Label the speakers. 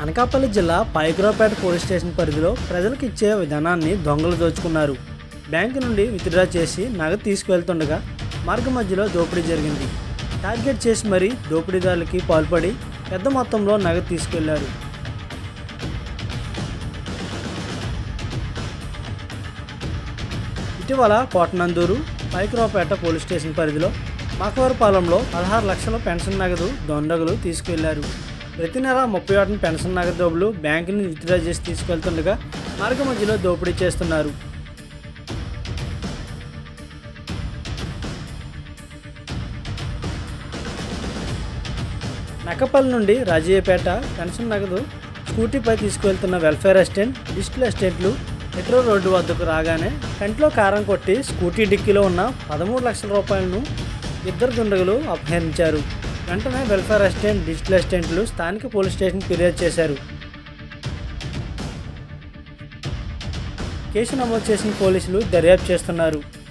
Speaker 1: అనకాపల్లి జిల్లా పైకురాపేట police station పరిధిలో ప్రజలకు ఇచ్చే విధానాన్ని దొంగలు దోచుకున్నారు బ్యాంకు నుండి విత్డ్రా చేసి నగదు తీసుకువెళ్తుండగా మార్గ మధ్యలో దోపిడీ జరిగింది టార్గెట్ చేసి మరీ దోపిడీదారులకి పాల్పడి పెద్ద మొత్తంలో నగదు తీసుకెళ్లారు ఇటీవల కోటనందూరు పైకురావుపేట పోలీస్ స్టేషన్ పరిధిలో మాకవరపాలెంలో పదహారు లక్షల పెన్షన్ నగదు దొండగులు తీసుకెళ్లారు ప్రతి నెల ముప్పై ఒకటిన పెన్షన్ నగదు డబ్బులు బ్యాంకుని విత్డ్రా చేసి తీసుకెళ్తుండగా మార్గ మధ్యలో దోపిడీ చేస్తున్నారు నక్కపల్లి నుండి రాజయ్యపేట పెన్షన్ నగదు స్కూటీపై తీసుకువెళ్తున్న వెల్ఫేర్ అసిస్టెంట్ డిజిటల్ అసిస్టెంట్లు మెట్రో రోడ్డు వద్దకు రాగానే కంట్లో కారం కొట్టి స్కూటీ డిక్కీలో ఉన్న పదమూడు లక్షల రూపాయలను ఇద్దరు దుండగులు అపహరించారు వెంటనే వెల్ఫేర్ అసిస్టెంట్ డిజిటల్ అసిస్టెంట్లు స్థానిక పోలీస్ స్టేషన్ ఫిర్యాదు చేశారు కేసు నమోదు చేసిన పోలీసులు దర్యాప్తు చేస్తున్నారు